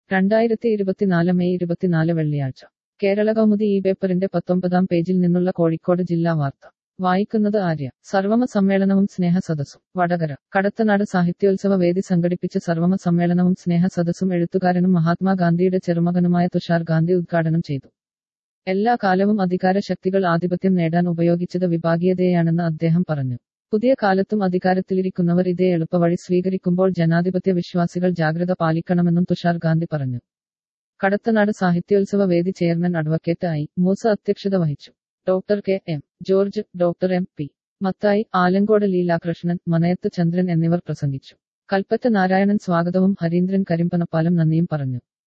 രണ്ടായിരത്തി ഇരുപത്തിനാല് മെയ് ഇരുപത്തിനാല് വെള്ളിയാഴ്ച കേരള കൗമുദി ഈ പേപ്പറിന്റെ പത്തൊമ്പതാം പേജിൽ നിന്നുള്ള കോഴിക്കോട് ജില്ലാ വാർത്ത വായിക്കുന്നത് ആര്യ സർവമ സമ്മേളനവും സ്നേഹ സദസ്സും വടകര കടത്തനാട് സാഹിത്യോത്സവ വേദി സംഘടിപ്പിച്ച സർവമ സമ്മേളനവും സ്നേഹ സദസ്സും എഴുത്തുകാരനും മഹാത്മാഗാന്ധിയുടെ ചെറുമകനുമായ തുഷാർ ഗാന്ധി ഉദ്ഘാടനം ചെയ്തു എല്ലാ കാലവും അധികാര ശക്തികൾ ആധിപത്യം നേടാൻ ഉപയോഗിച്ചത് വിഭാഗീയതയാണെന്ന് അദ്ദേഹം പറഞ്ഞു പുതിയ കാലത്തും അധികാരത്തിലിരിക്കുന്നവർ ഇതേ എളുപ്പവഴി സ്വീകരിക്കുമ്പോൾ ജനാധിപത്യ വിശ്വാസികൾ ജാഗ്രത പാലിക്കണമെന്നും തുഷാർ ഗാന്ധി പറഞ്ഞു കടത്തനാട് സാഹിത്യോത്സവ വേദി ചെയർമാൻ അഡ്വക്കേറ്റ് ഐ മൂസ അധ്യക്ഷത വഹിച്ചു doctor K M George doctor M P Mathai Alankode Leelakrishnan Manayath Chandran എന്നിവർ പ്രസംഗിച്ചു കൽപ്പറ്റ നാരായണൻ സ്വാഗതവും ഹരീന്ദ്രൻ കരിമ്പനപ്പാലം നന്ദിയും പറഞ്ഞു